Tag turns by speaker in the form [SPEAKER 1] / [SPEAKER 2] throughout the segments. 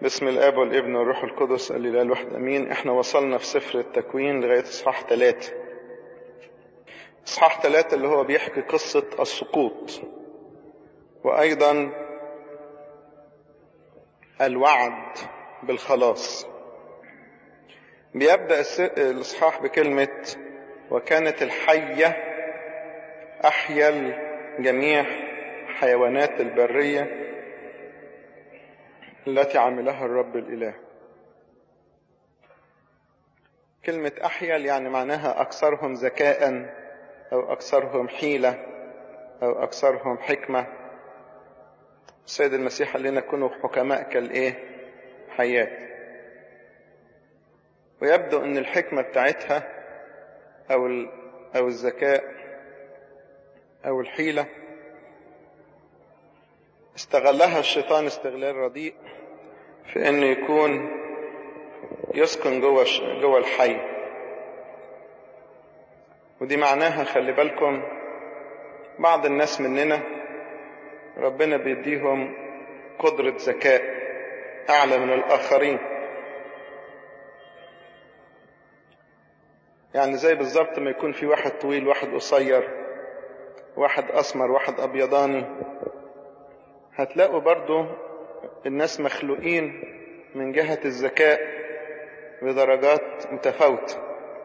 [SPEAKER 1] بسم الاب والابن والروح القدس الاله الواحد امين احنا وصلنا في سفر التكوين لغايه اصحاح ثلاثة اصحاح ثلاثة اللي هو بيحكي قصه السقوط وايضا الوعد بالخلاص بيبدا الاصحاح بكلمه وكانت الحيه احيا جميع حيوانات البريه التي عملها الرب الإله كلمة أحيل يعني معناها أكثرهم ذكاء أو أكثرهم حيلة أو أكثرهم حكمة السيد المسيح قال لنا كونوا حكماء كالإيه حياة ويبدو أن الحكمة بتاعتها أو أو الذكاء أو الحيلة استغلها الشيطان استغلال رديء في انه يكون يسكن جوه جوه الحي ودي معناها خلي بالكم بعض الناس مننا ربنا بيديهم قدرة ذكاء أعلى من الآخرين يعني زي بالظبط ما يكون في واحد طويل واحد قصير واحد أسمر واحد أبيضاني هتلاقوا برضو الناس مخلوقين من جهة الذكاء بدرجات متفاوتة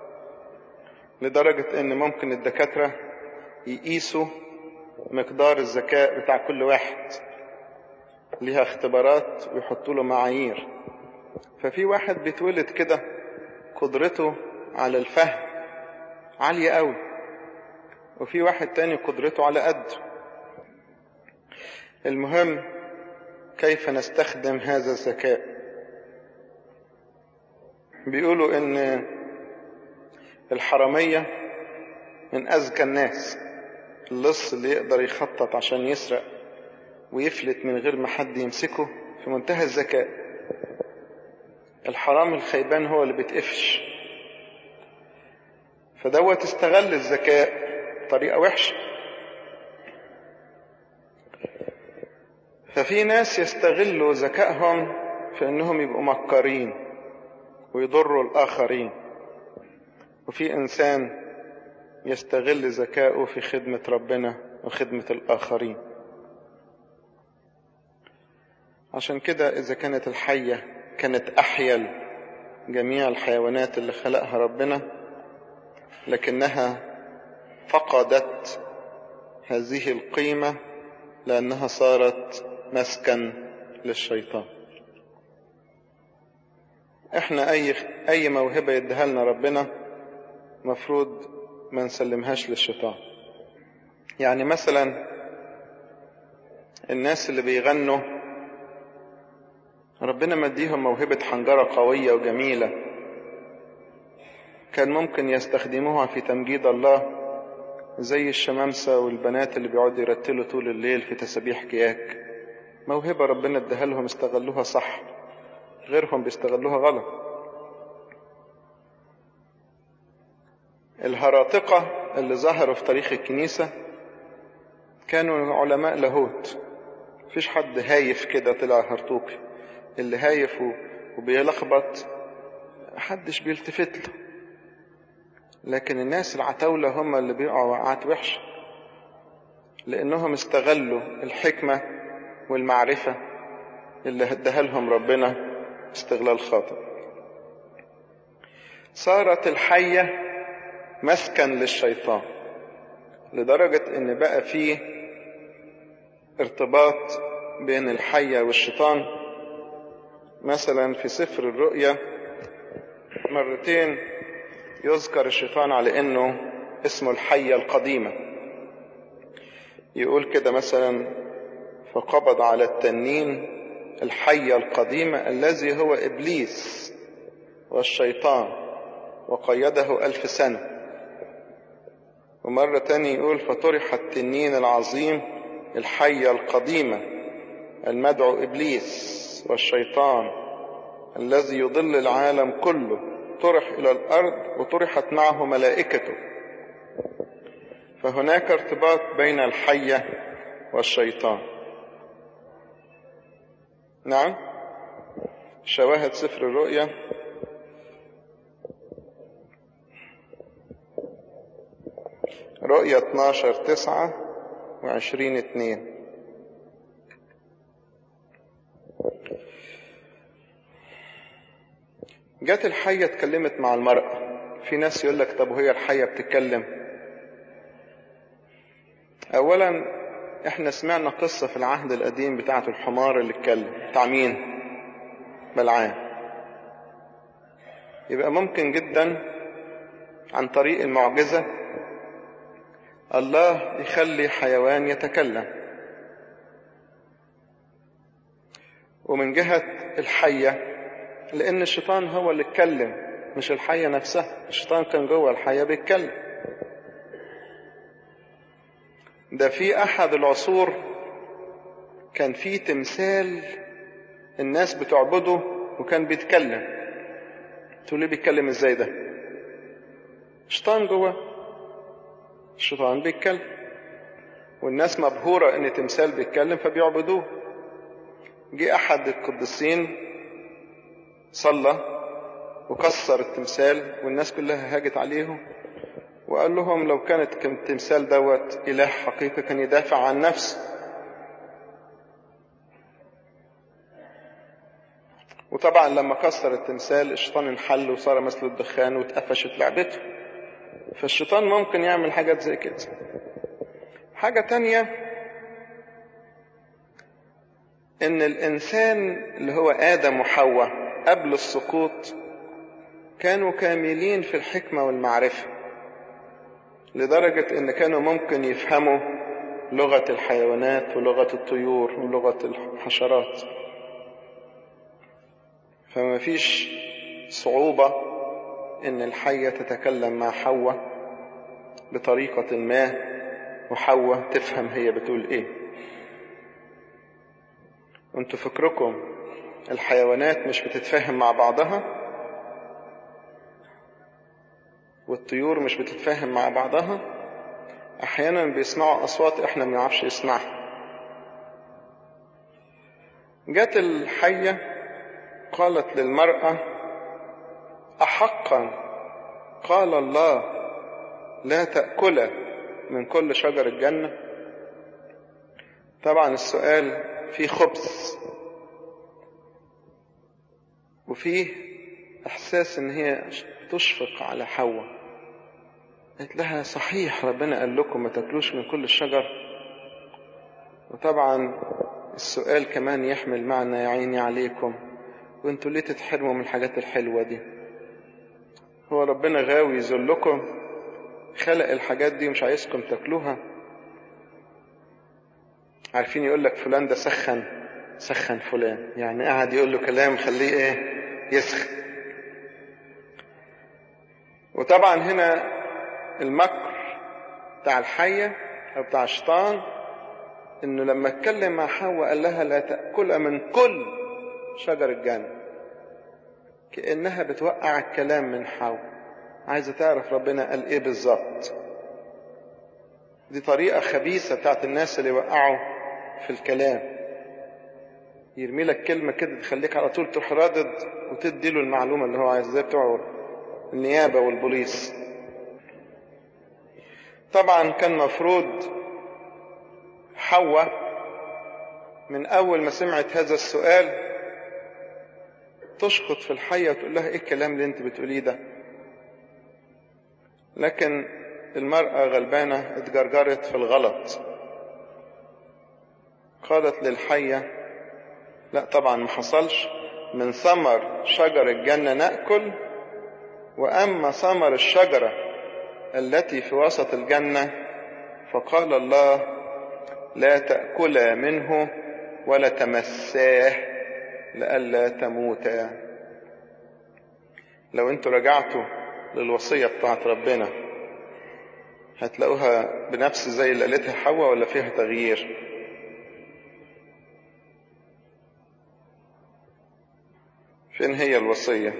[SPEAKER 1] لدرجة ان ممكن الدكاترة يقيسوا مقدار الذكاء بتاع كل واحد ليها اختبارات ويحطوا له معايير ففي واحد بيتولد كده قدرته على الفهم عالية قوي وفي واحد تاني قدرته على قده المهم كيف نستخدم هذا الذكاء بيقولوا ان الحرامية من اذكى الناس اللص اللي يقدر يخطط عشان يسرق ويفلت من غير ما حد يمسكه في منتهى الذكاء الحرام الخيبان هو اللي بيتقفش فدوت استغل الذكاء بطريقة وحشة ففي ناس يستغلوا ذكائهم في انهم يبقوا مكارين ويضروا الاخرين وفي انسان يستغل ذكائه في خدمة ربنا وخدمة الاخرين عشان كده اذا كانت الحية كانت احيل جميع الحيوانات اللي خلقها ربنا لكنها فقدت هذه القيمة لأنها صارت مسكن للشيطان احنا اي اي موهبه يديها لنا ربنا مفروض ما نسلمهاش للشيطان يعني مثلا الناس اللي بيغنوا ربنا مديهم موهبة حنجرة قوية وجميلة كان ممكن يستخدموها في تمجيد الله زي الشمامسة والبنات اللي بيقعدوا يرتلوا طول الليل في تسابيح كياك موهبة ربنا اداها لهم استغلوها صح غيرهم بيستغلوها غلط الهراطقة اللي ظهروا في تاريخ الكنيسة كانوا علماء لاهوت مفيش حد هايف كده طلع هرطوقي اللي هايف وبيلخبط محدش بيلتفت له لكن الناس العتاولة هم اللي بيقعوا وقعات وحشة لأنهم استغلوا الحكمة والمعرفة اللي هدها لهم ربنا استغلال خاطئ صارت الحية مسكن للشيطان لدرجة ان بقى فيه ارتباط بين الحية والشيطان مثلا في سفر الرؤيا مرتين يذكر الشيطان على انه اسمه الحية القديمة يقول كده مثلا فقبض على التنين الحية القديمة الذي هو إبليس والشيطان وقيده ألف سنة ومرة تانية يقول فطرح التنين العظيم الحية القديمة المدعو إبليس والشيطان الذي يضل العالم كله طرح إلى الأرض وطرحت معه ملائكته فهناك ارتباط بين الحية والشيطان نعم شواهد سفر الرؤيا رؤيا 12 9 وعشرين اتنين جت الحية اتكلمت مع المرأة في ناس يقول لك طب وهي الحية بتتكلم أولا احنا سمعنا قصة في العهد القديم بتاعة الحمار اللي اتكلم بتاع مين بلعام يبقى ممكن جدا عن طريق المعجزة الله يخلي حيوان يتكلم ومن جهة الحية لأن الشيطان هو اللي اتكلم مش الحية نفسها الشيطان كان جوه الحية بيتكلم ده في أحد العصور كان في تمثال الناس بتعبده وكان بيتكلم تقول لي بيتكلم ازاي ده الشيطان جوه الشيطان بيتكلم والناس مبهورة ان تمثال بيتكلم فبيعبدوه جه احد القديسين صلى وكسر التمثال والناس كلها هاجت عليهم وقال لهم لو كانت التمثال دوت اله حقيقي كان يدافع عن نفسه وطبعا لما كسر التمثال الشيطان انحل وصار مثل الدخان واتقفشت لعبته فالشيطان ممكن يعمل حاجات زي كده حاجة تانية ان الانسان اللي هو ادم وحواء قبل السقوط كانوا كاملين في الحكمة والمعرفة لدرجة ان كانوا ممكن يفهموا لغة الحيوانات ولغة الطيور ولغة الحشرات فما فيش صعوبة ان الحية تتكلم مع حواء بطريقة ما وحواء تفهم هي بتقول ايه انتوا فكركم الحيوانات مش بتتفاهم مع بعضها والطيور مش بتتفاهم مع بعضها احيانا بيسمعوا اصوات احنا ما بنعرفش نسمعها جت الحيه قالت للمراه احقا قال الله لا تاكل من كل شجر الجنه طبعا السؤال فيه خبث وفيه احساس ان هي تشفق على حواء قالت لها صحيح ربنا قال لكم ما تاكلوش من كل الشجر وطبعا السؤال كمان يحمل معنى يا عيني عليكم وانتوا ليه تتحرموا من الحاجات الحلوة دي هو ربنا غاوي يذلكم خلق الحاجات دي مش عايزكم تاكلوها عارفين يقول لك فلان ده سخن سخن فلان يعني قاعد يقول له كلام خليه ايه يسخن وطبعا هنا المكر بتاع الحية او بتاع الشيطان انه لما اتكلم مع حواء قال لها لا تأكل من كل شجر الجنة كأنها بتوقع الكلام من حواء عايزة تعرف ربنا قال ايه بالظبط دي طريقة خبيثة بتاعت الناس اللي وقعوا في الكلام يرمي لك كلمة كده تخليك على طول تروح رادد وتدي له المعلومة اللي هو عايز زي بتوع النيابة والبوليس طبعا كان مفروض حواء من أول ما سمعت هذا السؤال تشخط في الحية وتقول لها إيه الكلام اللي أنت بتقوليه ده لكن المرأة غلبانة اتجرجرت في الغلط قالت للحية لا طبعا ما حصلش من ثمر شجر الجنة نأكل وأما ثمر الشجرة التي في وسط الجنة فقال الله لا تأكلا منه ولا تمساه لئلا تموتا لو انتوا رجعتوا للوصية بتاعت ربنا هتلاقوها بنفس زي اللي قالتها حواء ولا فيها تغيير فين هي الوصية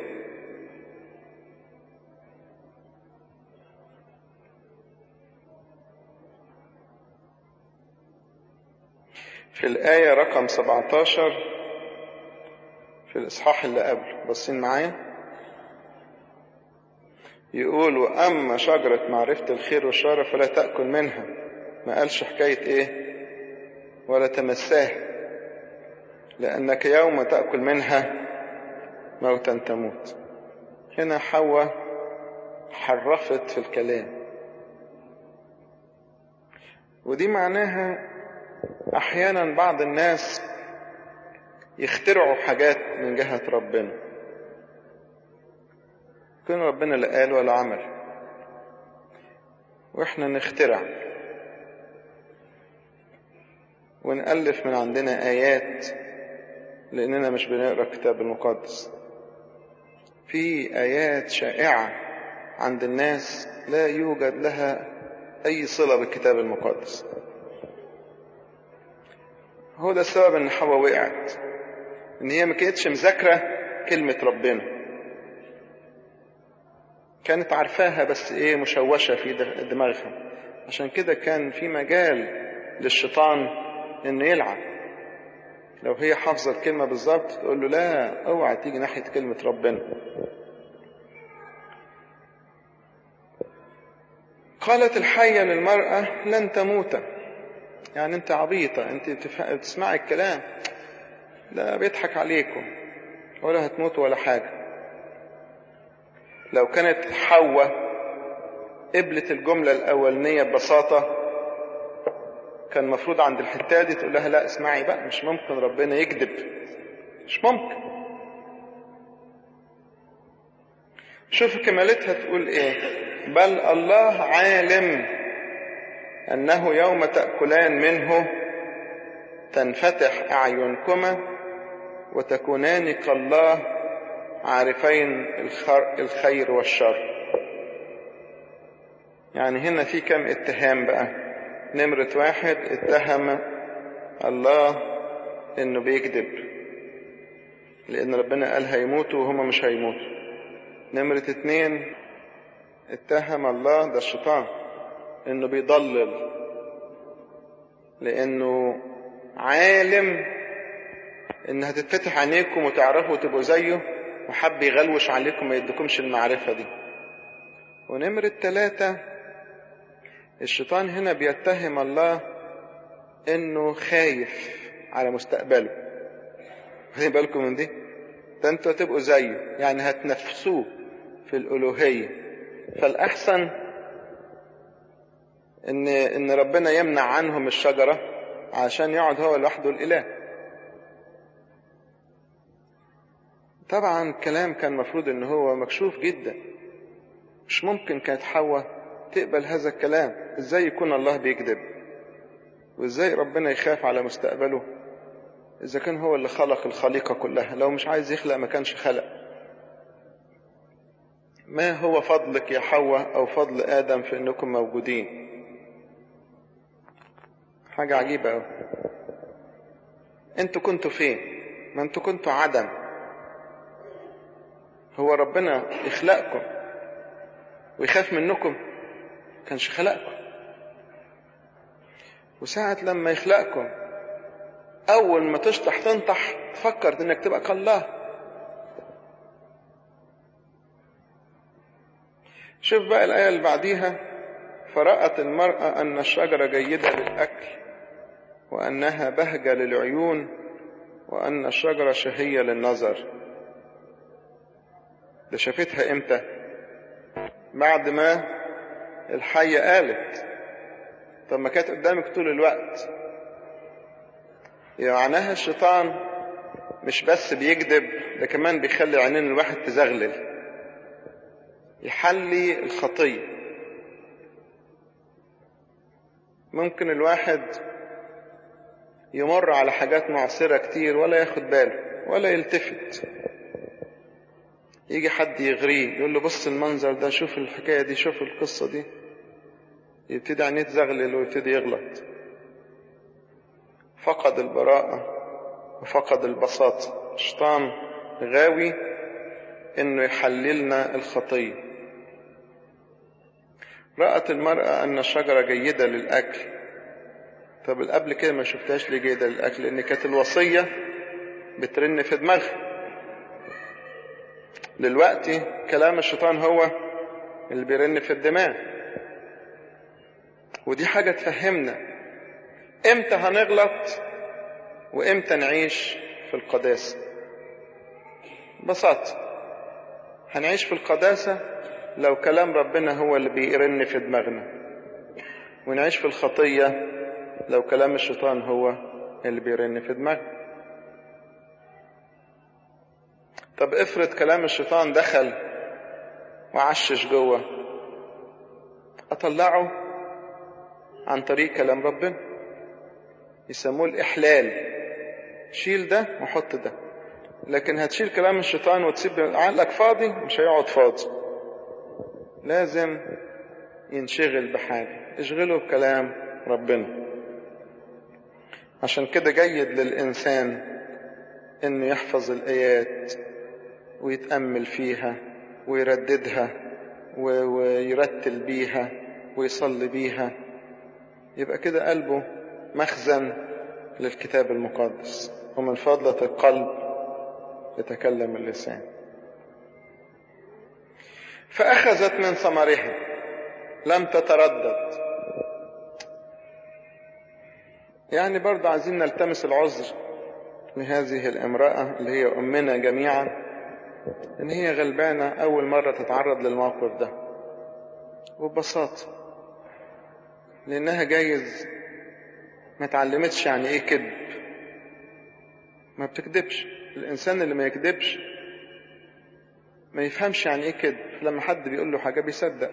[SPEAKER 1] في الآية رقم 17 في الإصحاح اللي قبله بصين معايا يقول وأما شجرة معرفة الخير والشر فلا تأكل منها ما قالش حكاية إيه ولا تمساه لأنك يوم تأكل منها موتا تموت هنا حواء حرفت في الكلام ودي معناها أحيانا بعض الناس يخترعوا حاجات من جهة ربنا يكون ربنا لا قال ولا عمل واحنا نخترع ونألف من عندنا آيات لأننا مش بنقرأ الكتاب المقدس في آيات شائعة عند الناس لا يوجد لها أي صلة بالكتاب المقدس هو ده السبب ان حواء وقعت ان هي ما كانتش مذاكره كلمه ربنا كانت عارفاها بس ايه مشوشه في دماغها عشان كده كان في مجال للشيطان انه يلعب لو هي حافظه الكلمه بالظبط تقول له لا اوعى تيجي ناحيه كلمه ربنا قالت الحيه للمراه لن تموت يعني انت عبيطة انت بتسمعي الكلام لا بيضحك عليكم ولا هتموت ولا حاجة لو كانت حواء قبلت الجملة الأولانية ببساطة كان المفروض عند الحتة دي تقول لها لا اسمعي بقى مش ممكن ربنا يكذب مش ممكن شوف كمالتها تقول ايه بل الله عالم أنه يوم تأكلان منه تنفتح أعينكما وتكونان كالله عارفين الخير والشر يعني هنا في كم اتهام بقى نمرة واحد اتهم الله انه بيكذب لان ربنا قال هيموتوا وهما مش هيموتوا نمرة اتنين اتهم الله ده الشيطان انه بيضلل لانه عالم ان هتتفتح عينيكم وتعرفوا تبقوا زيه وحب يغلوش عليكم ما يديكمش المعرفة دي ونمرة ثلاثة الشيطان هنا بيتهم الله انه خايف على مستقبله واخدين بالكم من دي ده انتوا هتبقوا زيه يعني هتنافسوه في الالوهيه فالاحسن ان ان ربنا يمنع عنهم الشجره عشان يقعد هو لوحده الاله طبعا كلام كان مفروض ان هو مكشوف جدا مش ممكن كانت حواء تقبل هذا الكلام ازاي يكون الله بيكذب وازاي ربنا يخاف على مستقبله اذا كان هو اللي خلق الخليقه كلها لو مش عايز يخلق ما كانش خلق ما هو فضلك يا حواء او فضل ادم في انكم موجودين حاجه عجيبه قوي انتوا كنتوا فين ما انتوا كنتوا عدم هو ربنا يخلقكم ويخاف منكم كانش خلقكم وساعة لما يخلقكم أول ما تشطح تنطح تفكر إنك تبقى كالله شوف بقى الآية اللي بعديها فرأت المرأة أن الشجرة جيدة للأكل وأنها بهجة للعيون وأن الشجرة شهية للنظر ده شافتها إمتى بعد ما الحية قالت طب ما كانت قدامك طول الوقت معناها الشيطان مش بس بيكذب ده كمان بيخلي عينين الواحد تزغلل يحلي الخطية ممكن الواحد يمر على حاجات معصرة كتير ولا ياخد باله ولا يلتفت يجي حد يغريه يقول له بص المنظر ده شوف الحكاية دي شوف القصة دي يبتدي عينيه تزغلل ويبتدي يغلط فقد البراءة وفقد البساطة الشيطان غاوي انه يحللنا الخطية رأت المرأة ان الشجرة جيدة للأكل طب قبل كده ما شفتهاش ليه جيدة للأكل لأن كانت الوصية بترن في دماغها دلوقتي كلام الشيطان هو اللي بيرن في الدماغ ودي حاجة تفهمنا امتى هنغلط وامتى نعيش في القداسة ببساطة هنعيش في القداسة لو كلام ربنا هو اللي بيرن في دماغنا ونعيش في الخطية لو كلام الشيطان هو اللي بيرن في دماغنا طب افرض كلام الشيطان دخل وعشش جوه اطلعه عن طريق كلام ربنا يسموه الاحلال شيل ده وحط ده لكن هتشيل كلام الشيطان وتسيب عقلك فاضي مش هيقعد فاضي لازم ينشغل بحاجة اشغله بكلام ربنا عشان كده جيد للإنسان إنه يحفظ الآيات ويتأمل فيها ويرددها ويرتل بيها ويصلي بيها يبقى كده قلبه مخزن للكتاب المقدس ومن فضلة القلب يتكلم اللسان فأخذت من ثمرها لم تتردد يعني برضه عايزين نلتمس العذر لهذه الامرأة اللي هي أمنا جميعا إن هي غلبانة أول مرة تتعرض للموقف ده وببساطة لأنها جايز ما تعلمتش يعني إيه كذب ما بتكذبش الإنسان اللي ما يكذبش ما يفهمش يعني إيه كذب لما حد بيقول له حاجة بيصدق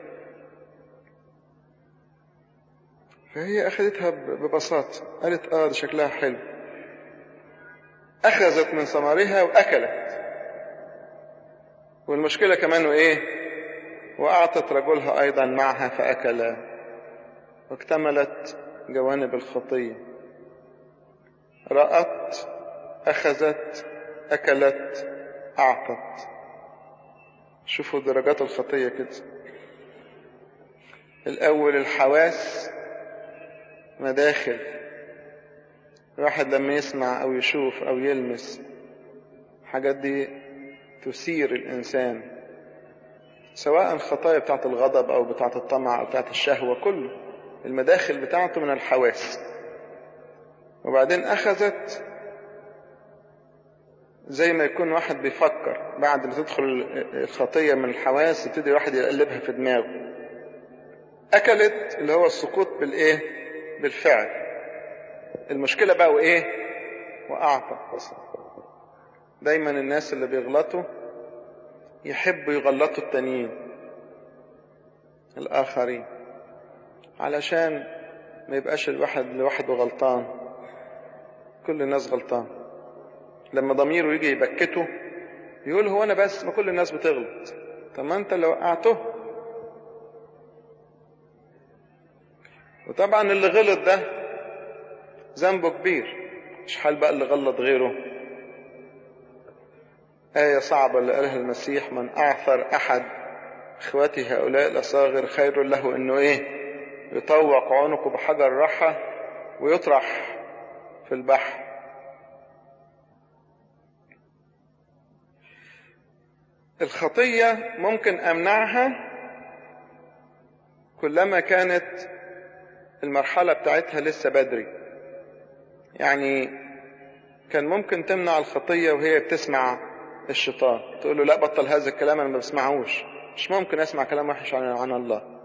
[SPEAKER 1] فهي أخذتها ببساطة قالت آه ده شكلها حلو أخذت من ثمرها وأكلت والمشكلة كمان وإيه وأعطت رجلها أيضا معها فأكلا واكتملت جوانب الخطية رأت أخذت أكلت أعطت شوفوا درجات الخطية كده الأول الحواس مداخل الواحد لما يسمع أو يشوف أو يلمس الحاجات دي تثير الإنسان سواء الخطايا بتاعت الغضب أو بتاعت الطمع أو بتاعت الشهوة كله المداخل بتاعته من الحواس وبعدين أخذت زي ما يكون واحد بيفكر بعد ما تدخل الخطية من الحواس يبتدي واحد يقلبها في دماغه أكلت اللي هو السقوط بالإيه؟ بالفعل المشكلة بقى وإيه؟ وأعطت دايما الناس اللي بيغلطوا يحبوا يغلطوا التانيين الآخرين علشان ما يبقاش الواحد لوحده غلطان كل الناس غلطان لما ضميره يجي يبكته يقول هو أنا بس ما كل الناس بتغلط طب ما أنت اللي وقعته وطبعا اللي غلط ده ذنبه كبير مش حال بقى اللي غلط غيره آية صعبة اللي قالها المسيح من أعثر أحد إخوتي هؤلاء الأصاغر خير له إنه إيه يطوق عنقه بحجر رحى ويطرح في البحر الخطية ممكن أمنعها كلما كانت المرحلة بتاعتها لسه بدري يعني كان ممكن تمنع الخطية وهي بتسمع الشيطان تقول له لا بطل هذا الكلام انا ما بسمعهوش مش ممكن اسمع كلام وحش عن, عن الله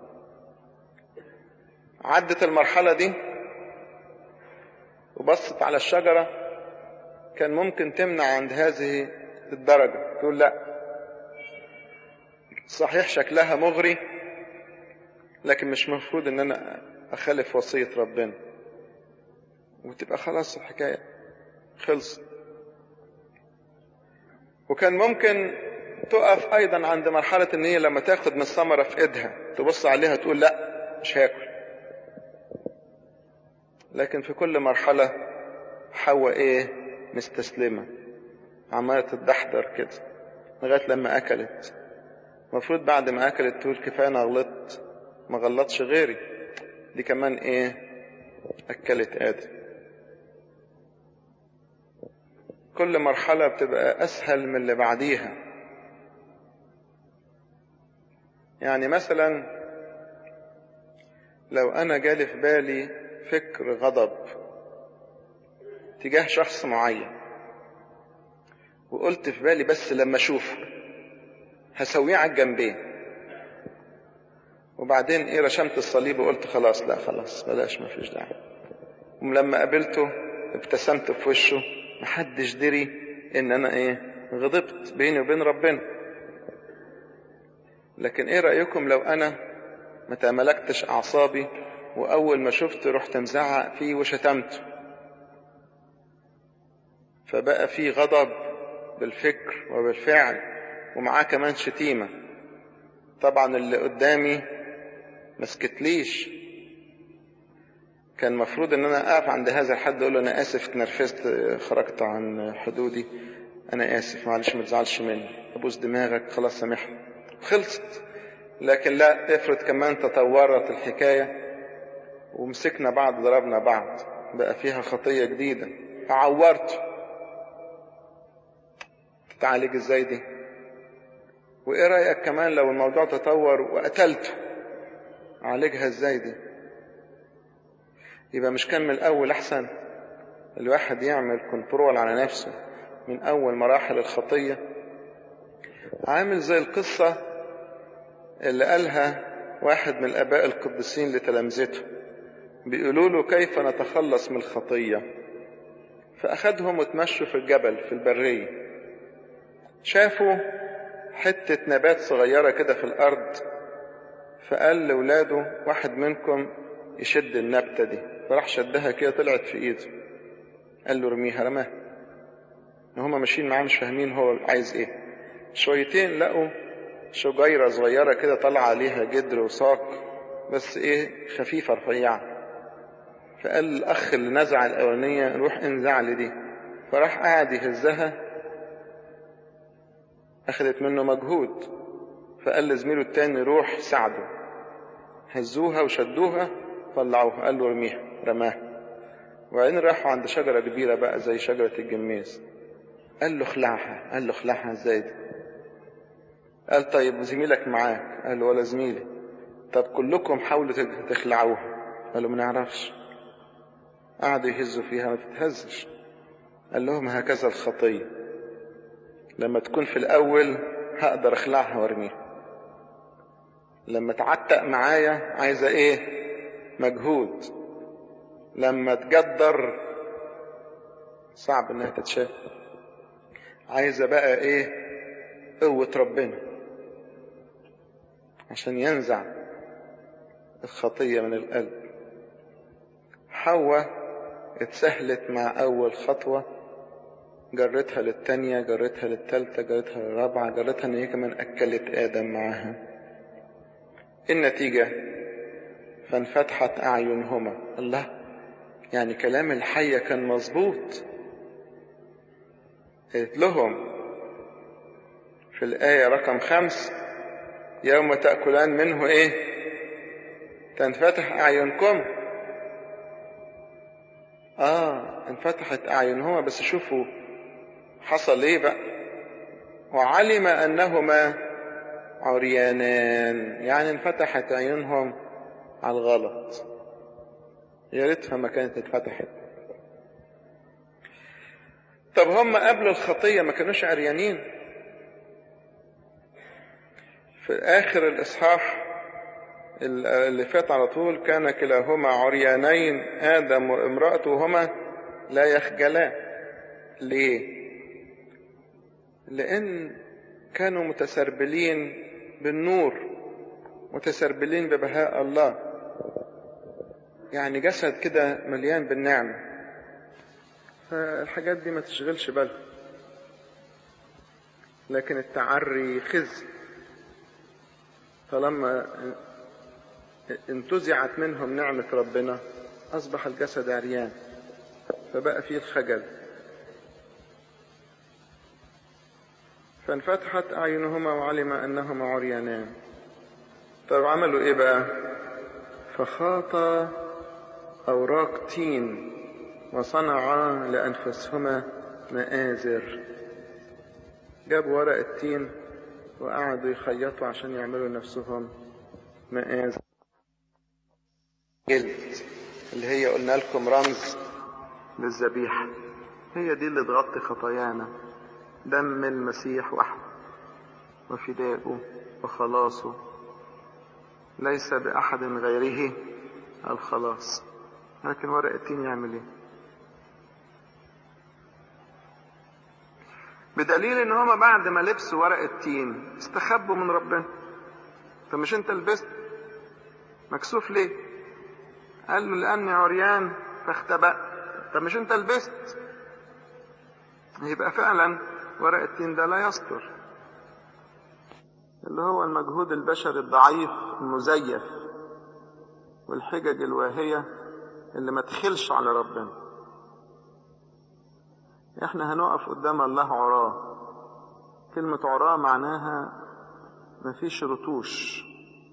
[SPEAKER 1] عدت المرحلة دي وبصت على الشجرة كان ممكن تمنع عند هذه الدرجة تقول لا صحيح شكلها مغري لكن مش مفروض ان انا اخالف وصية ربنا وتبقى خلاص الحكاية خلص وكان ممكن تقف ايضا عند مرحلة ان هي لما تاخد من الثمرة في ايدها تبص عليها تقول لا مش هاكل لكن في كل مرحلة حواء ايه مستسلمة عمالة تدحضر كده لغاية لما اكلت المفروض بعد ما اكلت تقول كفاية انا غلطت ما غلطش غيري دي كمان ايه اكلت ادم كل مرحلة بتبقى اسهل من اللي بعديها يعني مثلا لو أنا جالي في بالي فكر غضب تجاه شخص معين وقلت في بالي بس لما أشوفه هسويه على الجنبين وبعدين ايه رشمت الصليب وقلت خلاص لا خلاص بلاش ما فيش داعي ولما قابلته ابتسمت في وشه محدش دري ان انا ايه غضبت بيني وبين ربنا لكن ايه رأيكم لو انا ما تملكتش اعصابي واول ما شفته رحت مزعق فيه وشتمته فبقى في غضب بالفكر وبالفعل ومعاه كمان شتيمة طبعا اللي قدامي مسكتليش كان مفروض ان انا اقف عند هذا الحد اقول له انا اسف اتنرفزت خرجت عن حدودي انا اسف معلش ما تزعلش مني ابوس دماغك خلاص سامحني خلصت لكن لا افرض كمان تطورت الحكاية ومسكنا بعض ضربنا بعض بقى فيها خطية جديدة فعورته تتعالج ازاي دي وايه رأيك كمان لو الموضوع تطور وقتلته اعالجها ازاي دي يبقى مش كان من الاول احسن الواحد يعمل كنترول على نفسه من اول مراحل الخطية عامل زي القصة اللي قالها واحد من الاباء القديسين لتلامذته بيقولوا له كيف نتخلص من الخطية فاخدهم وتمشوا في الجبل في البرية شافوا حتة نبات صغيرة كده في الارض فقال لولاده واحد منكم يشد النبتة دي فراح شدها كده طلعت في ايده قال له ارميها رماها هما ماشيين معاه مش فاهمين هو عايز ايه شويتين لقوا شجيرة صغيرة كده طلع عليها جدر وساق بس ايه خفيفة رفيعة فقال الاخ اللي نزع الاولانية روح انزع لي دي فراح قاعد يهزها اخذت منه مجهود فقال لزميله التاني روح ساعده هزوها وشدوها طلعوها قال له ارميها رماها وبعدين راحوا عند شجرة كبيرة بقى زي شجرة الجميز قال له اخلعها قال له اخلعها ازاي دي قال طيب زميلك معاك قال له ولا زميلي طب كلكم حاولوا تخلعوها قال له ما نعرفش قعدوا يهزوا فيها ما تتهزش قال لهم هكذا الخطية لما تكون في الأول هقدر أخلعها وارميها لما تعتق معايا عايزة إيه مجهود لما تجدر صعب إنها تتشاف عايزة بقى إيه قوة ربنا عشان ينزع الخطية من القلب حواء اتسهلت مع أول خطوة جرتها للتانية جرتها للتالتة جرتها للرابعة جرتها ان هي كمان اكلت ادم معاها النتيجة فانفتحت اعينهما الله يعني كلام الحية كان مظبوط قالت لهم في الآية رقم خمس يوم تأكلان منه ايه تنفتح اعينكم اه انفتحت اعينهما بس شوفوا حصل ايه بقى وعلم انهما عريانان يعني انفتحت عيونهم على الغلط يا ريتها ما كانت اتفتحت طب هم قبل الخطية ما كانوش عريانين في آخر الإصحاح اللي فات على طول كان كلاهما عريانين آدم وامرأته هما لا يخجلان ليه لأن كانوا متسربلين بالنور متسربلين ببهاء الله يعني جسد كده مليان بالنعمة فالحاجات دي ما تشغلش بالها لكن التعري خزي فلما انتزعت منهم نعمة ربنا أصبح الجسد عريان فبقى فيه الخجل فانفتحت أعينهما وعلم أنهما عريانان طب عملوا إيه بقى فخاطا أوراق تين وصنعا لأنفسهما مآزر جابوا ورق التين وقعدوا يخيطوا عشان يعملوا نفسهم مقاس جلد اللي هي قلنا لكم رمز للذبيحة هي دي اللي تغطي خطايانا دم المسيح وحده وفداؤه وخلاصه ليس بأحد غيره الخلاص لكن ورق التين يعمل ايه بدليل ان هما بعد ما لبسوا ورق التين استخبوا من ربنا فمش انت لبست مكسوف ليه قال له لاني عريان فاختبأت طب مش انت لبست يبقى فعلا ورق التين ده لا يستر اللي هو المجهود البشري الضعيف المزيف والحجج الواهية اللي ما تخلش على ربنا احنا هنقف قدام الله عراه كلمة عراه معناها مفيش رتوش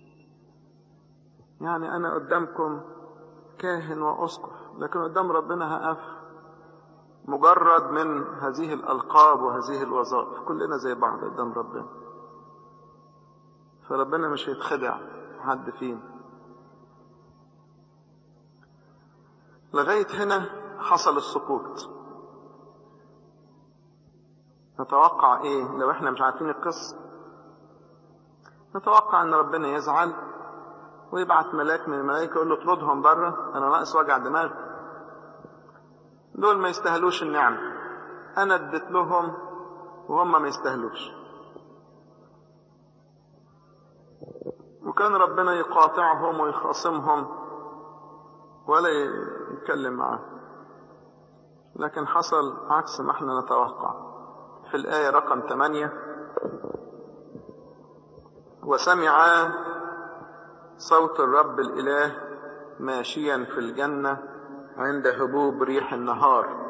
[SPEAKER 1] يعني انا قدامكم كاهن واسقف لكن قدام ربنا هقف مجرد من هذه الالقاب وهذه الوظائف كلنا زي بعض قدام ربنا فربنا مش هيتخدع حد فينا لغاية هنا حصل السقوط نتوقع ايه لو احنا مش عارفين القصة نتوقع ان ربنا يزعل ويبعت ملاك من الملائكة يقول له اطردهم بره انا ناقص وجع دماغ دول ما يستاهلوش النعمة انا اديت لهم وهم ما يستاهلوش وكان ربنا يقاطعهم ويخاصمهم ولا يتكلم معاه لكن حصل عكس ما احنا نتوقع في الآية رقم 8 وسمع صوت الرب الإله ماشيا في الجنة عند هبوب ريح النهار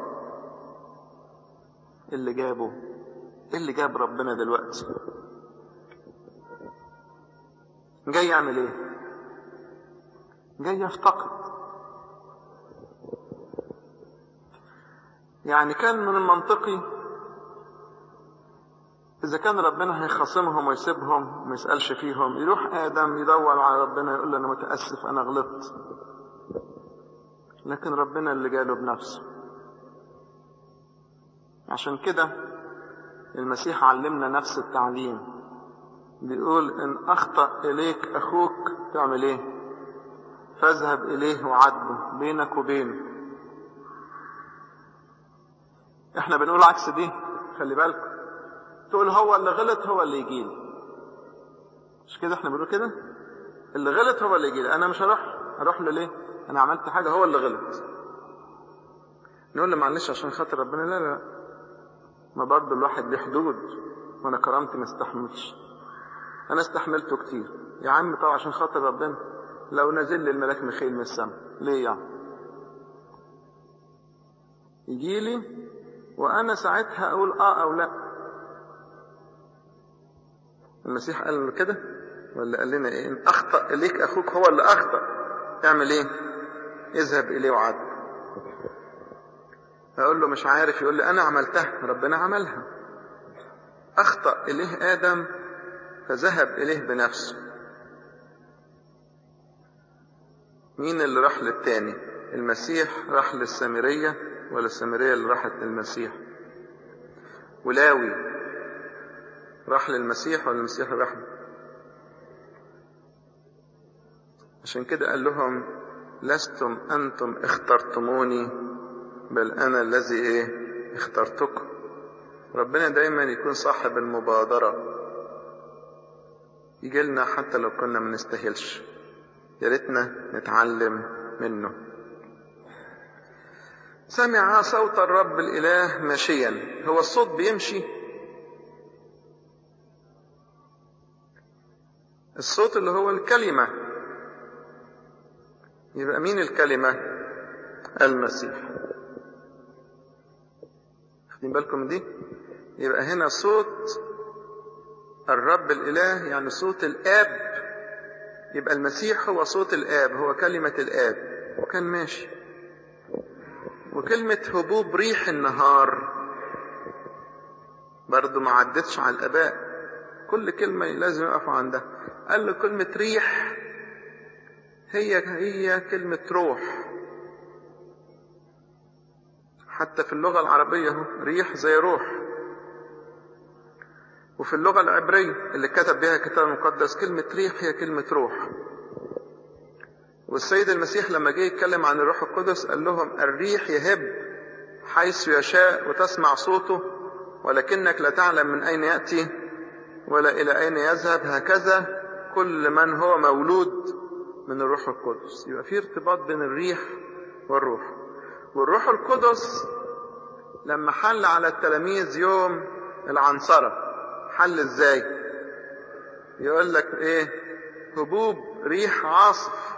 [SPEAKER 1] اللي جابه اللي جاب ربنا دلوقتي جاي يعمل ايه جاي يفتقد يعني كان من المنطقي إذا كان ربنا هيخاصمهم ويسيبهم وما يسألش فيهم يروح آدم يدور على ربنا يقول له أنا متأسف أنا غلطت لكن ربنا اللي جاله بنفسه عشان كده المسيح علمنا نفس التعليم بيقول إن أخطأ إليك أخوك تعمل إيه فاذهب إليه وعاتبه بينك وبينه إحنا بنقول عكس دي خلي بالكم تقول هو اللي غلط هو اللي يجي لي مش كده احنا بنقول كده اللي غلط هو اللي يجي لي انا مش هروح اروح له ليه انا عملت حاجه هو اللي غلط نقول له معلش عشان خاطر ربنا لا لا ما برضه الواحد ليه حدود وانا كرامتي ما استحملش انا استحملته كتير يا عم طبعا عشان خاطر ربنا لو نزل لي الملاك مخيل من السماء ليه يعني يجي لي وانا ساعتها اقول اه او لا المسيح قال له كده ولا قال لنا ايه ان اخطا اليك اخوك هو اللي اخطا اعمل ايه اذهب اليه وعد اقول له مش عارف يقول لي انا عملتها ربنا عملها اخطا اليه ادم فذهب اليه بنفسه مين اللي راح للتاني المسيح راح للسامرية ولا السامرية اللي راحت للمسيح ولاوي راح للمسيح ولا المسيح راح له عشان كده قال لهم لستم أنتم اخترتموني بل أنا الذي إيه اخترتكم ربنا دايما يكون صاحب المبادرة يجي لنا حتى لو كنا ما نستاهلش يا ريتنا نتعلم منه سمع صوت الرب الإله ماشيا هو الصوت بيمشي الصوت اللي هو الكلمة يبقى مين الكلمة المسيح واخدين بالكم دي يبقى هنا صوت الرب الإله يعني صوت الآب يبقى المسيح هو صوت الآب هو كلمة الآب وكان ماشي وكلمة هبوب ريح النهار برضو ما عدتش على الآباء كل كلمة لازم يقفوا عندها قال له كلمة ريح هي هي كلمة روح حتى في اللغة العربية هو ريح زي روح وفي اللغة العبرية اللي كتب بها الكتاب المقدس كلمة ريح هي كلمة روح والسيد المسيح لما جه يتكلم عن الروح القدس قال لهم الريح يهب حيث يشاء وتسمع صوته ولكنك لا تعلم من أين يأتي ولا إلى أين يذهب هكذا كل من هو مولود من الروح القدس يبقى في ارتباط بين الريح والروح والروح القدس لما حل على التلاميذ يوم العنصرة حل ازاي يقول لك ايه هبوب ريح عاصف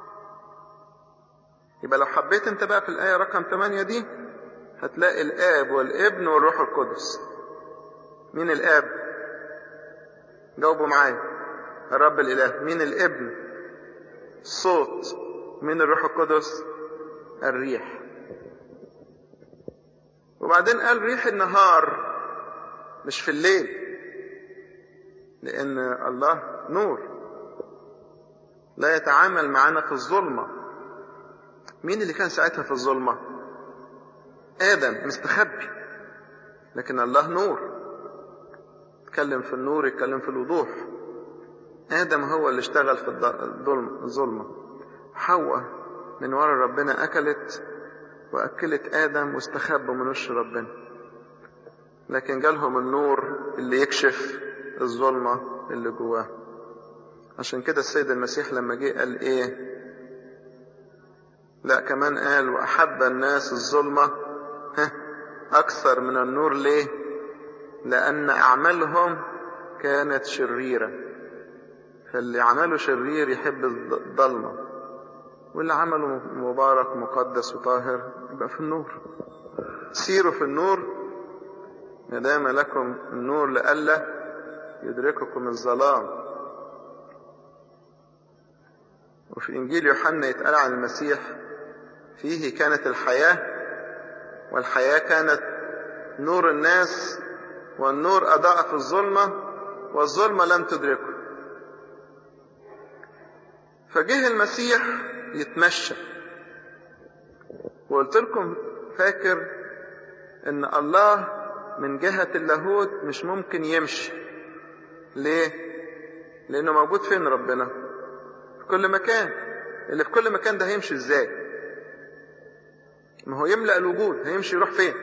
[SPEAKER 1] يبقى لو حبيت انت بقى في الآية رقم 8 دي هتلاقي الآب والابن والروح القدس مين الآب جاوبوا معايا الرب الإله مين الابن الصوت مين الروح القدس الريح وبعدين قال ريح النهار مش في الليل لأن الله نور لا يتعامل معنا في الظلمة مين اللي كان ساعتها في الظلمة آدم مستخبي لكن الله نور يتكلم في النور يتكلم في الوضوح آدم هو اللي اشتغل في الظلم الظلمة حواء من ورا ربنا أكلت وأكلت آدم واستخبوا من وش ربنا لكن جالهم النور اللي يكشف الظلمة اللي جواه عشان كده السيد المسيح لما جه قال ايه لا كمان قال وأحب الناس الظلمة أكثر من النور ليه لأن أعمالهم كانت شريرة فاللي عمله شرير يحب الظلمة واللي عمله مبارك مقدس وطاهر يبقى في النور سيروا في النور ما دام لكم النور لئلا يدرككم الظلام وفي إنجيل يوحنا يتقال عن المسيح فيه كانت الحياة والحياة كانت نور الناس والنور أضاء في الظلمة والظلمة لم تدركه فجه المسيح يتمشى وقلت لكم فاكر ان الله من جهة اللاهوت مش ممكن يمشي ليه لانه موجود فين ربنا في كل مكان اللي في كل مكان ده هيمشي ازاي ما هو يملأ الوجود هيمشي يروح فين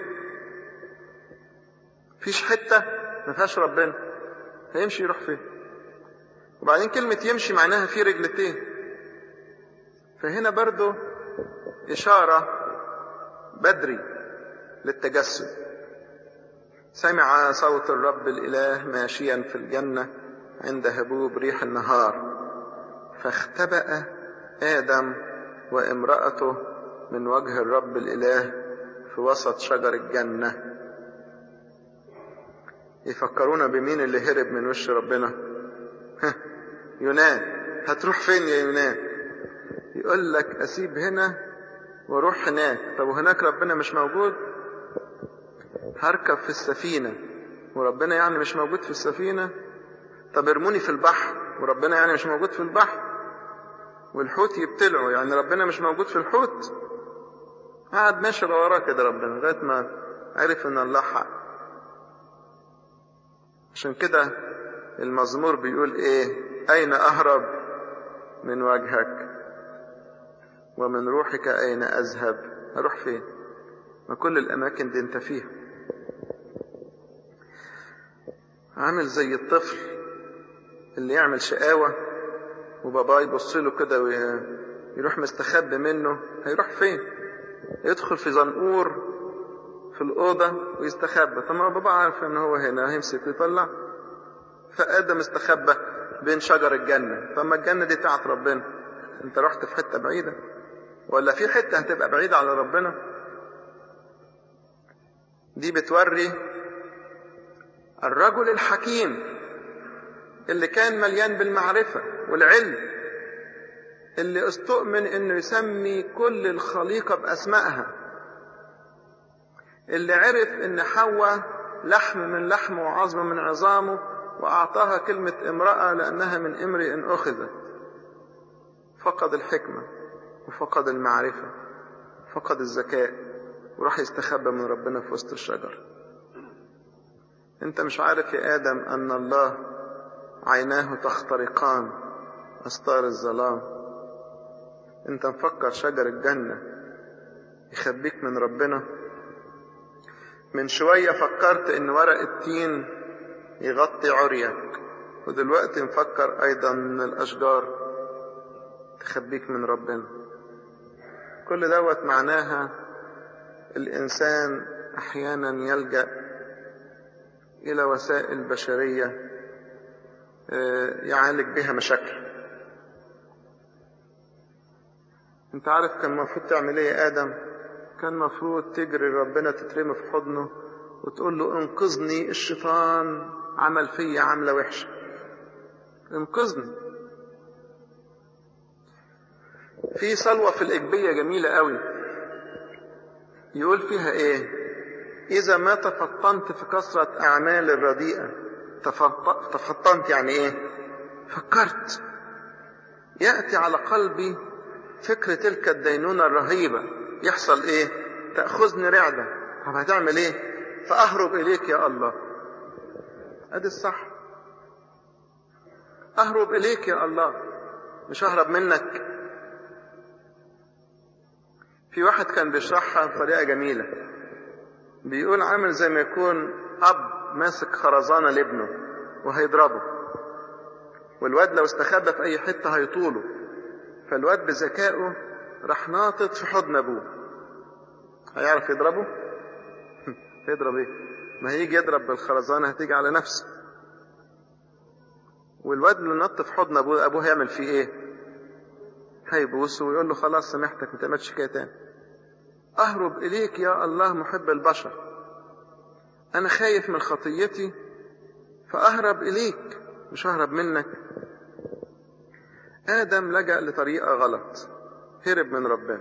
[SPEAKER 1] فيش حتة ما فيهاش ربنا هيمشي يروح فين وبعدين كلمة يمشي معناها في رجلتين فهنا برضو إشارة بدري للتجسد سمع صوت الرب الإله ماشيا في الجنة عند هبوب ريح النهار فاختبأ آدم وامرأته من وجه الرب الإله في وسط شجر الجنة يفكرونا بمين اللي هرب من وش ربنا يونان هتروح فين يا يونان يقول لك أسيب هنا واروح هناك طب وهناك ربنا مش موجود هركب في السفينة وربنا يعني مش موجود في السفينة طب ارموني في البحر وربنا يعني مش موجود في البحر والحوت يبتلعه يعني ربنا مش موجود في الحوت قعد ماشي وراه كده ربنا لغاية ما عرف ان الله حق عشان كده المزمور بيقول ايه اين اهرب من وجهك ومن روحك اين اذهب اروح فين ما كل الاماكن دي انت فيها عامل زي الطفل اللي يعمل شقاوة وباباه يبص له كده ويروح مستخبي منه هيروح فين يدخل في زنقور في الأوضة ويستخبى طب ما بابا عارف ان هو هنا هيمسك ويطلع فآدم استخبى بين شجر الجنة طب ما الجنة دي بتاعت ربنا انت رحت في حتة بعيدة ولا في حتة هتبقى بعيدة على ربنا دي بتوري الرجل الحكيم اللي كان مليان بالمعرفة والعلم اللي استؤمن انه يسمي كل الخليقة بأسمائها اللي عرف ان حواء لحم من لحمه وعظم من عظامه وأعطاها كلمة امرأة لأنها من امرئ أخذت فقد الحكمة وفقد المعرفة فقد الذكاء وراح يستخبى من ربنا في وسط الشجر انت مش عارف يا آدم أن الله عيناه تخترقان أستار الظلام انت مفكر شجر الجنة يخبيك من ربنا من شوية فكرت ان ورق التين يغطي عريك ودلوقتي نفكر ايضا ان الاشجار تخبيك من ربنا كل دوت معناها الانسان احيانا يلجأ الى وسائل بشرية يعالج بها مشاكل انت عارف كان المفروض تعمل ايه يا ادم كان المفروض تجري ربنا تترمي في حضنه وتقول له انقذني الشيطان عمل فيا عملة وحشة انقذني في صلوة في الإجبية جميلة قوي يقول فيها ايه إذا ما تفطنت في كثرة أعمال الرديئة تفطنت يعني ايه فكرت يأتي على قلبي فكر تلك الدينونة الرهيبة يحصل ايه تأخذني رعدة طب هتعمل ايه فأهرب إليك يا الله ادي الصح أهرب إليك يا الله مش أهرب منك في واحد كان بيشرحها بطريقة جميلة بيقول عامل زي ما يكون أب ماسك خرزانة لابنه وهيضربه والواد لو استخبى في أي حتة هيطوله فالواد بذكائه راح ناطط في حضن أبوه هيعرف يضربه؟ يضرب إيه؟ ما هيجي يضرب بالخرزانة هتيجي على نفسه والواد اللي نط في حضن أبوه أبوه هيعمل فيه إيه؟ هيبوسه ويقول له خلاص سامحتك ما تعملش كده تاني أهرب إليك يا الله محب البشر أنا خايف من خطيتي فأهرب إليك مش أهرب منك آدم لجأ لطريقة غلط هرب من ربنا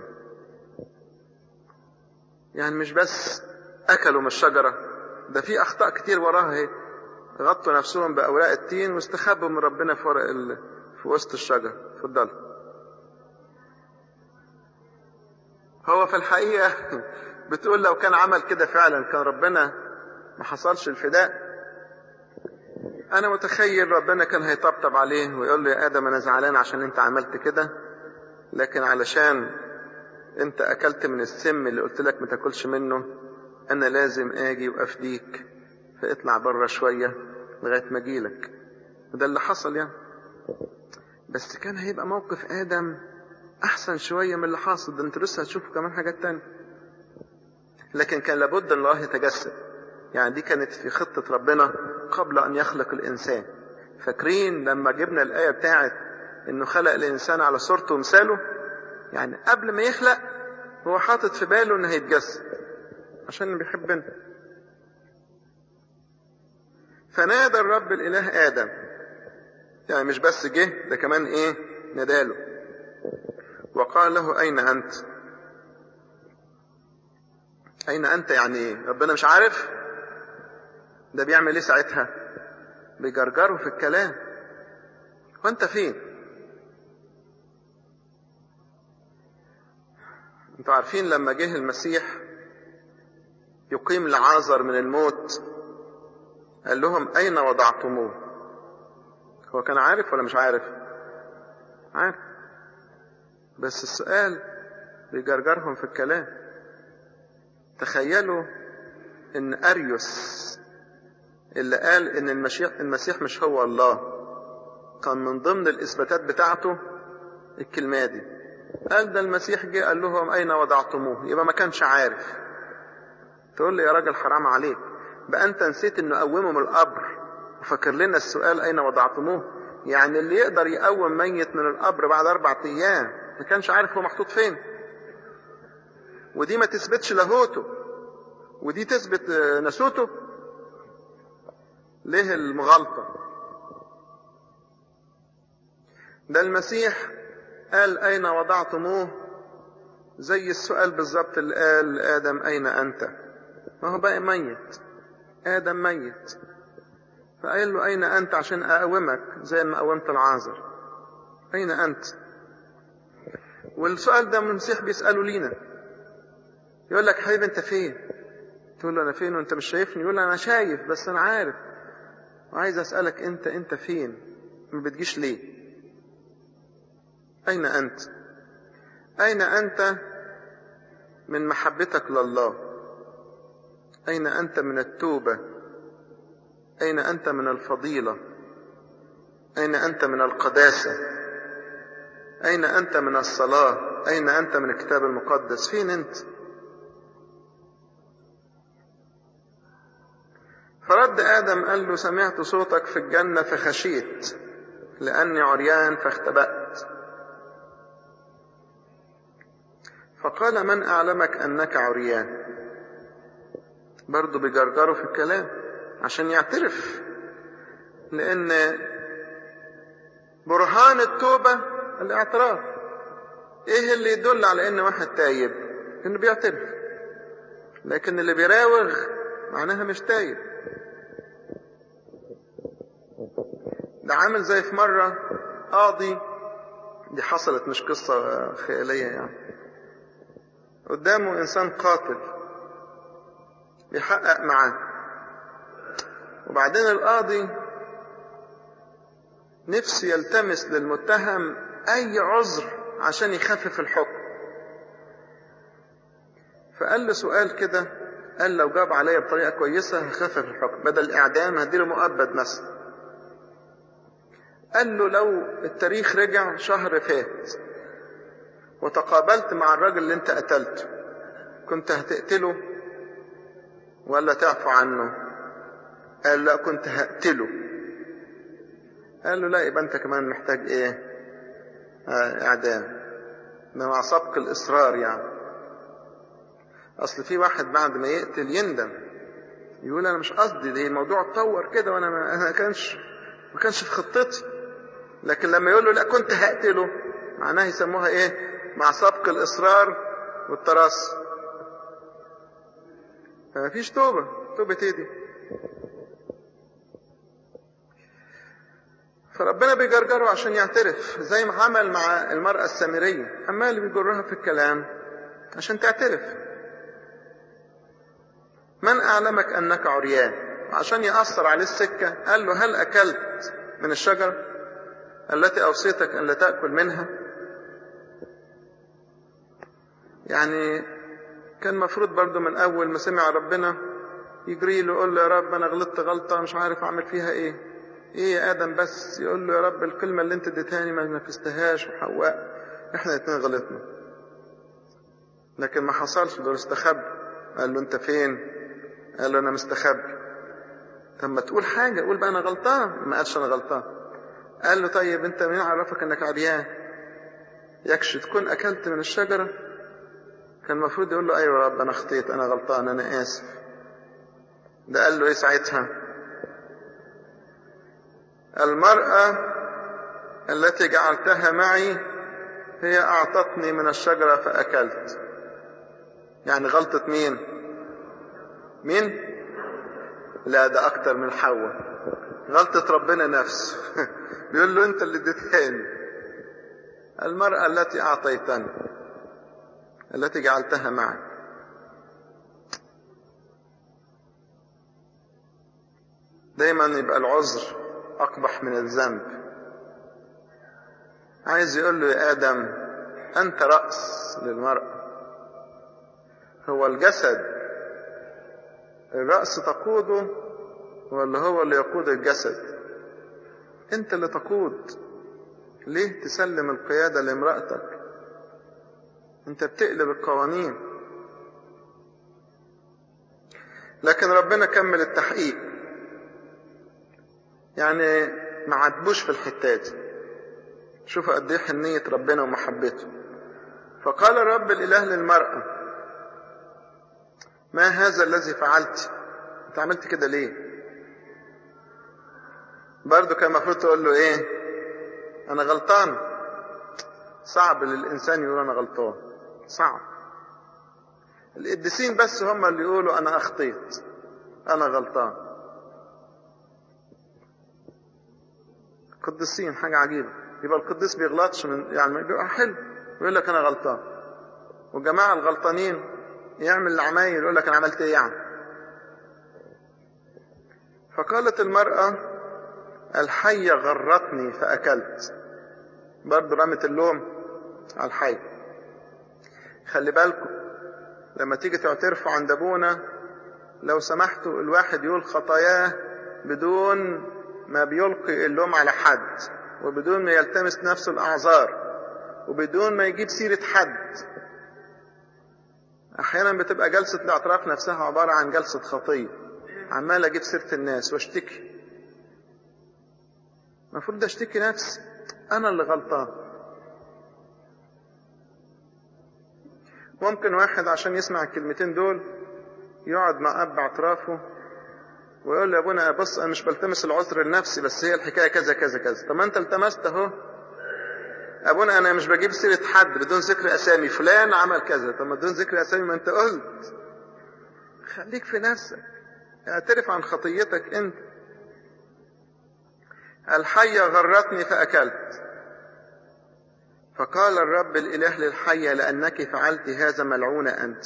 [SPEAKER 1] يعني مش بس أكلوا من الشجرة ده في أخطاء كتير وراها اهي غطوا نفسهم بأوراق التين واستخبوا من ربنا في ورق ال... في وسط الشجر اتفضل هو في الحقيقة بتقول لو كان عمل كده فعلا كان ربنا ما حصلش الفداء انا متخيل ربنا كان هيطبطب عليه ويقول له يا ادم انا زعلان عشان انت عملت كده لكن علشان انت اكلت من السم اللي قلت لك ما تاكلش منه انا لازم اجي وافديك فاطلع بره شوية لغاية ما اجيلك وده اللي حصل يعني بس كان هيبقى موقف ادم احسن شوية من اللي حاصل ده انت لسه هتشوفوا كمان حاجات تانية لكن كان لابد ان الله يتجسد يعني دي كانت في خطة ربنا قبل أن يخلق الإنسان فاكرين لما جبنا الآية بتاعت إنه خلق الإنسان على صورته ومثاله يعني قبل ما يخلق هو حاطط في باله إنه هيتجسد عشان بيحبنا فنادى الرب الإله آدم يعني مش بس جه ده كمان إيه ناداله وقال له أين أنت أين أنت يعني إيه ربنا مش عارف ده بيعمل ايه ساعتها بيجرجره في الكلام وانت فين انتوا عارفين لما جه المسيح يقيم لعازر من الموت قال لهم اين وضعتموه هو كان عارف ولا مش عارف عارف بس السؤال بيجرجرهم في الكلام تخيلوا ان اريوس اللي قال ان المسيح, المسيح مش هو الله كان من ضمن الاثباتات بتاعته الكلمه دي قال ده المسيح جه قال لهم اين وضعتموه يبقى ما كانش عارف تقول لي يا راجل حرام عليك بقى انت نسيت انه قومه من القبر وفاكر لنا السؤال اين وضعتموه يعني اللي يقدر يقوم ميت من القبر بعد اربع ايام ما كانش عارف هو محطوط فين ودي ما تثبتش لاهوته ودي تثبت نسوته ليه المغالطة ده المسيح قال أين وضعتموه زي السؤال بالظبط اللي قال آدم أين أنت ما هو بقى ميت آدم ميت فقال له أين أنت عشان أقومك زي ما قومت العازر أين أنت والسؤال ده المسيح بيسأله لينا يقول لك حبيبي أنت فين تقول له أنا فين وأنت مش شايفني يقول له أنا شايف بس أنا عارف وعايز أسألك أنت أنت فين ما بتجيش ليه أين أنت أين أنت من محبتك لله أين أنت من التوبة أين أنت من الفضيلة أين أنت من القداسة أين أنت من الصلاة أين أنت من الكتاب المقدس فين أنت فرد آدم قال له سمعت صوتك في الجنة فخشيت لأني عريان فاختبأت فقال من أعلمك أنك عريان برضه بيجرجروا في الكلام عشان يعترف لأن برهان التوبة الاعتراف ايه اللي يدل على ان واحد تايب انه بيعترف لكن اللي بيراوغ معناها مش تايب ده عامل زي في مرة قاضي دي حصلت مش قصة خيالية يعني قدامه إنسان قاتل بيحقق معاه وبعدين القاضي نفسه يلتمس للمتهم أي عذر عشان يخفف الحكم فقال له سؤال كده قال لو جاب عليا بطريقة كويسة هخفف الحكم بدل الإعدام هديله مؤبد مثلا قال له لو التاريخ رجع شهر فات وتقابلت مع الراجل اللي انت قتلته كنت هتقتله ولا تعفو عنه قال لا كنت هقتله قال له لا يبقى انت كمان محتاج ايه آه اعدام مع سبق الاصرار يعني اصل في واحد بعد ما يقتل يندم يقول انا مش قصدي ده الموضوع اتطور كده وانا ما انا كانش ما كانش في خطتي لكن لما يقول له لا كنت هقتله معناها يسموها ايه مع سبق الاصرار والتراصي فما فيش توبه توبه ايه دي فربنا بيجرجره عشان يعترف زي ما عمل مع المرأة السامرية عمال بيجرها في الكلام عشان تعترف من أعلمك أنك عريان عشان يأثر عليه السكة قال له هل أكلت من الشجرة التي أوصيتك أن لا تأكل منها يعني كان مفروض برضو من أول ما سمع ربنا يجري له يقول له يا رب أنا غلطت غلطة مش عارف أعمل فيها إيه إيه يا آدم بس يقول له يا رب الكلمة اللي أنت اديتهاني ما نفذتهاش وحواء إحنا الاتنين غلطنا لكن ما حصلش دول استخبى قال له أنت فين قال له أنا مستخبي طب ما تقول حاجة قول بقى أنا غلطان ما قالش أنا غلطان قال له طيب أنت مين عرفك أنك عريان يكش تكون أكلت من الشجرة كان المفروض يقول له أيوة يا رب أنا خطيت أنا غلطان أنا آسف ده قال له إيه ساعتها المرأة التي جعلتها معي هي أعطتني من الشجرة فأكلت يعني غلطة مين مين لا ده أكتر من حواء غلطة ربنا نفسه بيقول له أنت اللي اديتهاني المرأة التي أعطيتني التي جعلتها معي دايما يبقى العذر أقبح من الذنب عايز يقول له يا آدم أنت رأس للمرأة هو الجسد الرأس تقوده ولا هو اللي يقود الجسد أنت اللي تقود ليه تسلم القيادة لامرأتك أنت بتقلب القوانين لكن ربنا كمل التحقيق يعني ما عاتبوش في الحتات شوفوا قد ايه حنية ربنا ومحبته فقال الرب الإله للمرأة ما هذا الذي فعلت انت عملت كده ليه برضو كان المفروض تقول له ايه انا غلطان صعب للانسان يقول انا غلطان صعب القديسين بس هم اللي يقولوا انا اخطيت انا غلطان قديسين حاجة عجيبة يبقى القديس بيغلطش من يعني بيبقى حلو يقول لك أنا غلطان والجماعة الغلطانين يعمل العمايل يقول لك أنا عملت إيه يعني فقالت المرأة الحية غرتني فأكلت برضه رمت اللوم على الحي خلي بالكم لما تيجي تعترفوا عند ابونا لو سمحتوا الواحد يقول خطاياه بدون ما بيلقي اللوم على حد وبدون ما يلتمس نفسه الاعذار وبدون ما يجيب سيرة حد احيانا بتبقى جلسة الاعتراف نفسها عبارة عن جلسة خطية عمال اجيب سيرة الناس واشتكي المفروض ده اشتكي نفسي انا اللي غلطان ممكن واحد عشان يسمع الكلمتين دول يقعد مع اب اعترافه ويقول له يا ابونا بص انا مش بلتمس العذر لنفسي بس هي الحكايه كذا كذا كذا طب ما انت التمست اهو ابونا انا مش بجيب سيره حد بدون ذكر اسامي فلان عمل كذا طب ما بدون ذكر اسامي ما انت قلت خليك في نفسك اعترف عن خطيتك انت الحية غرتني فأكلت فقال الرب الإله للحية لأنك فعلت هذا ملعونة أنت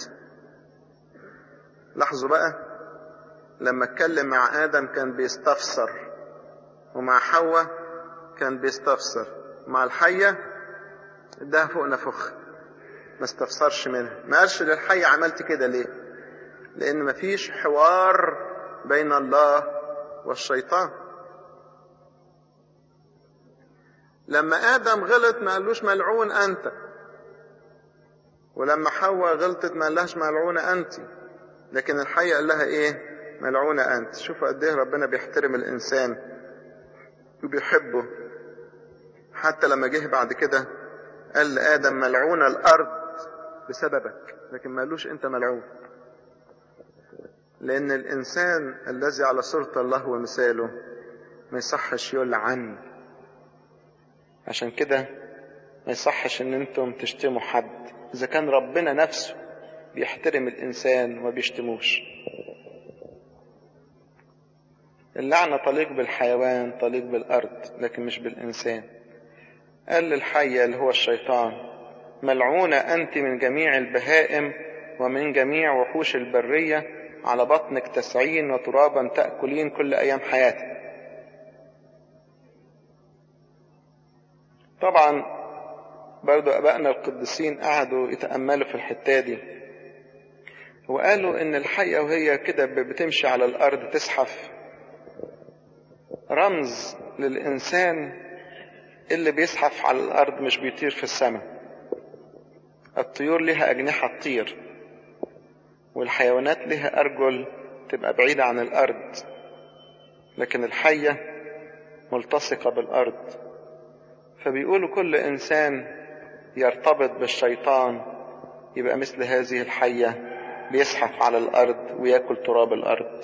[SPEAKER 1] لاحظوا بقى لما اتكلم مع آدم كان بيستفسر ومع حواء كان بيستفسر مع الحية ده فوق نفخ ما استفسرش منها ما قالش للحية عملت كده ليه لأن مفيش حوار بين الله والشيطان لما آدم غلط ما قالوش ملعون أنت ولما حواء غلطت ما قالهاش ملعونة أنت لكن الحية قال لها إيه ملعونة أنت شوفوا قد إيه ربنا بيحترم الإنسان وبيحبه حتى لما جه بعد كده قال لآدم ملعونة الأرض بسببك لكن ما قالوش أنت ملعون لأن الإنسان الذي على صورة الله ومثاله ما يصحش يلعن عشان كده ما يصحش ان انتم تشتموا حد اذا كان ربنا نفسه بيحترم الانسان وما بيشتموش اللعنة طليق بالحيوان طليق بالارض لكن مش بالانسان قال للحية اللي هو الشيطان ملعونة انت من جميع البهائم ومن جميع وحوش البرية على بطنك تسعين وترابا تأكلين كل ايام حياتك طبعا برضو أبائنا القديسين قعدوا يتأملوا في الحتة دي وقالوا إن الحية وهي كده بتمشي على الأرض تزحف رمز للإنسان اللي بيزحف على الأرض مش بيطير في السماء الطيور لها أجنحة تطير والحيوانات لها أرجل تبقى بعيدة عن الأرض لكن الحية ملتصقة بالأرض فبيقولوا كل إنسان يرتبط بالشيطان يبقى مثل هذه الحية بيزحف على الأرض ويأكل تراب الأرض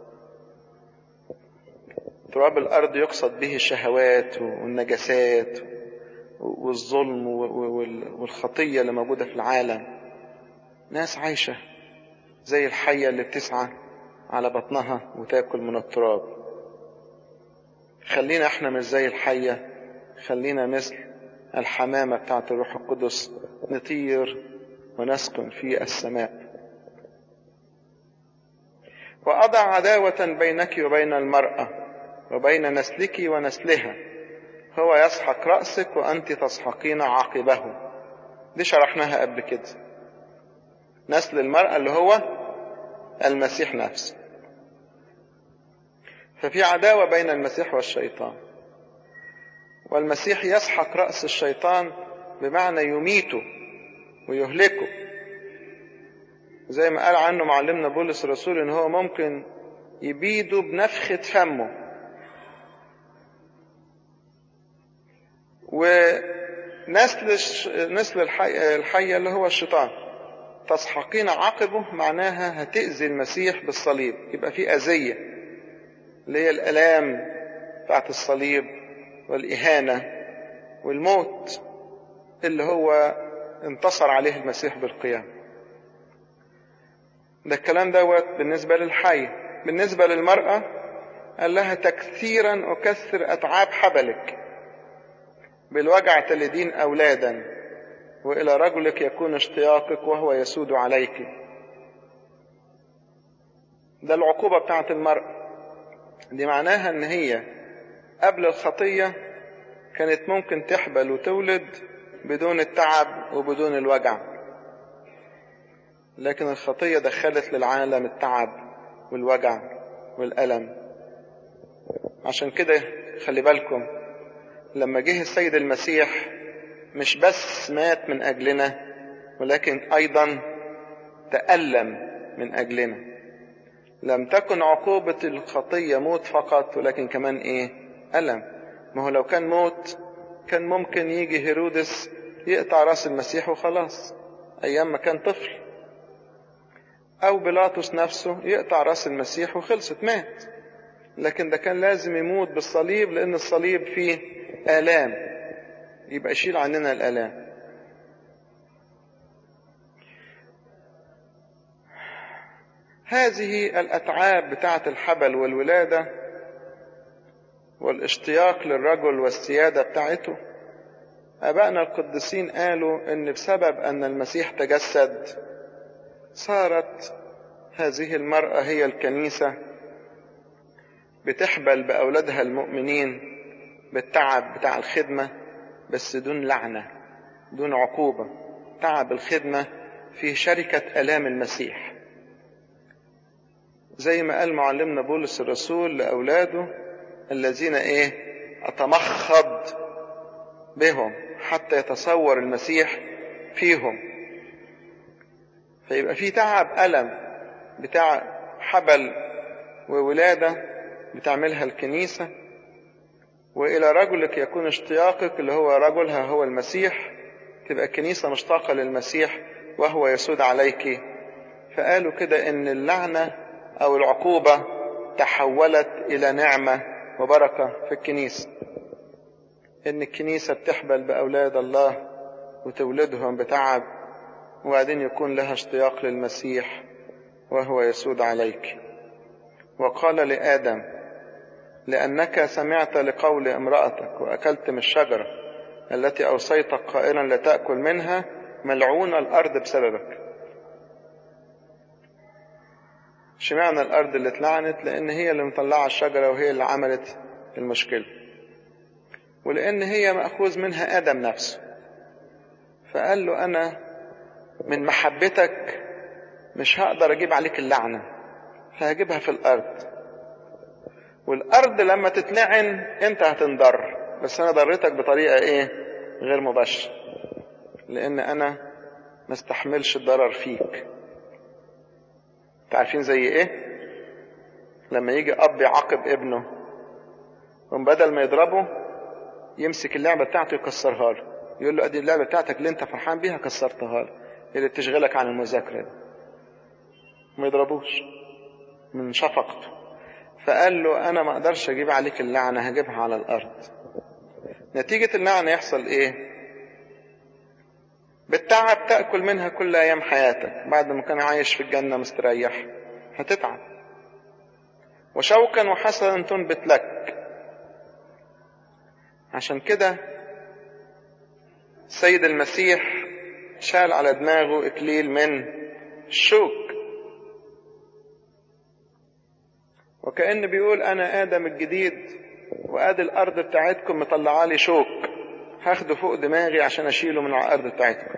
[SPEAKER 1] تراب الأرض يقصد به الشهوات والنجاسات والظلم والخطية اللي موجودة في العالم ناس عايشة زي الحية اللي بتسعى على بطنها وتاكل من التراب خلينا احنا مش زي الحيه خلينا مثل الحمامة بتاعت الروح القدس نطير ونسكن في السماء وأضع عداوة بينك وبين المرأة وبين نسلك ونسلها هو يسحق رأسك وأنت تسحقين عقبه دي شرحناها قبل كده نسل المرأة اللي هو المسيح نفسه ففي عداوة بين المسيح والشيطان والمسيح يسحق رأس الشيطان بمعنى يميته ويهلكه زي ما قال عنه معلمنا بولس الرسول ان هو ممكن يبيده بنفخة فمه ونسل نسل الحي... الحية اللي هو الشيطان تسحقين عقبه معناها هتأذي المسيح بالصليب يبقى في أذية اللي هي الآلام بتاعت الصليب والإهانة والموت اللي هو انتصر عليه المسيح بالقيام ده الكلام دوت بالنسبة للحي بالنسبة للمرأة قال لها تكثيرا أكثر أتعاب حبلك بالوجع تلدين أولادا وإلى رجلك يكون اشتياقك وهو يسود عليك ده العقوبة بتاعت المرأة دي معناها ان هي قبل الخطية كانت ممكن تحبل وتولد بدون التعب وبدون الوجع لكن الخطية دخلت للعالم التعب والوجع والألم عشان كده خلي بالكم لما جه السيد المسيح مش بس مات من أجلنا ولكن أيضا تألم من أجلنا لم تكن عقوبة الخطية موت فقط ولكن كمان إيه ألم ما هو لو كان موت كان ممكن يجي هيرودس يقطع راس المسيح وخلاص أيام ما كان طفل أو بيلاطس نفسه يقطع راس المسيح وخلصت مات لكن ده كان لازم يموت بالصليب لأن الصليب فيه آلام يبقى يشيل عننا الآلام هذه الأتعاب بتاعة الحبل والولادة والاشتياق للرجل والسيادة بتاعته أبائنا القديسين قالوا إن بسبب أن المسيح تجسد صارت هذه المرأة هي الكنيسة بتحبل بأولادها المؤمنين بالتعب بتاع الخدمة بس دون لعنة دون عقوبة تعب الخدمة فيه شركة ألام المسيح زي ما قال معلمنا بولس الرسول لأولاده الذين إيه أتمخض بهم حتى يتصور المسيح فيهم فيبقى في تعب ألم بتاع حبل وولادة بتعملها الكنيسة وإلى رجلك يكون اشتياقك اللي هو رجلها هو المسيح تبقى الكنيسة مشتاقة للمسيح وهو يسود عليك فقالوا كده إن اللعنة أو العقوبة تحولت إلى نعمة وبركة في الكنيسة إن الكنيسة بتحبل بأولاد الله وتولدهم بتعب وبعدين يكون لها اشتياق للمسيح وهو يسود عليك وقال لآدم لأنك سمعت لقول امرأتك وأكلت من الشجرة التي أوصيتك قائلا لا تأكل منها ملعون الأرض بسببك اشمعنى الأرض اللي اتلعنت لأن هي اللي مطلعة الشجرة وهي اللي عملت المشكلة ولأن هي مأخوذ منها آدم نفسه فقال له أنا من محبتك مش هقدر أجيب عليك اللعنة فهجيبها في الأرض والأرض لما تتلعن أنت هتنضر بس أنا ضريتك بطريقة إيه غير مباشرة لأن أنا ما استحملش الضرر فيك عارفين زي إيه لما يجي أب يعاقب ابنه وبدل ما يضربه يمسك اللعبة بتاعته يكسرها له يقول له ادي اللعبة بتاعتك اللي انت فرحان بيها كسرتها له اللي بتشغلك عن المذاكرة دي ما يضربوش من شفقته فقال له انا ما اقدرش اجيب عليك اللعنة هجيبها على الارض نتيجة اللعنة يحصل ايه بالتعب تأكل منها كل ايام حياتك بعد ما كان عايش في الجنة مستريح هتتعب وشوكا وحسنا تنبت لك عشان كده السيد المسيح شال على دماغه اكليل من الشوك وكأن بيقول انا ادم الجديد وادي الارض بتاعتكم مطلعه لي شوك هاخده فوق دماغي عشان اشيله من على الارض بتاعتكم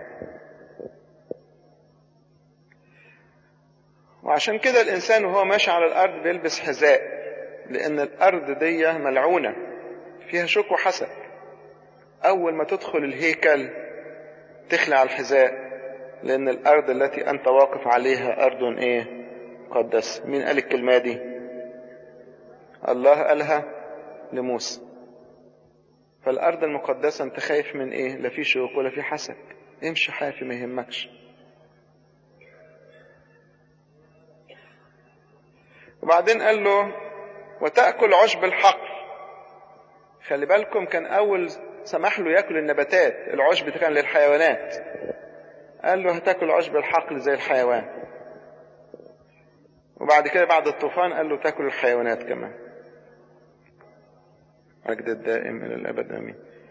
[SPEAKER 1] وعشان كده الانسان وهو ماشي على الارض بيلبس حذاء لان الارض دي ملعونه فيها شوك وحسد أول ما تدخل الهيكل تخلع الحذاء لأن الأرض التي أنت واقف عليها أرض إيه مقدسة مين قال الكلمة دي الله قالها لموسى فالأرض المقدسة أنت خايف من إيه لا في شوك ولا في حسد امشي حافي ما يهمكش وبعدين قال له وتأكل عشب الحقل خلي بالكم كان أول سمح له ياكل النباتات العشب كان للحيوانات قال له هتاكل عشب الحقل زي الحيوان وبعد كده بعد الطوفان قال له تاكل الحيوانات كمان مجد الدائم الى الابد امين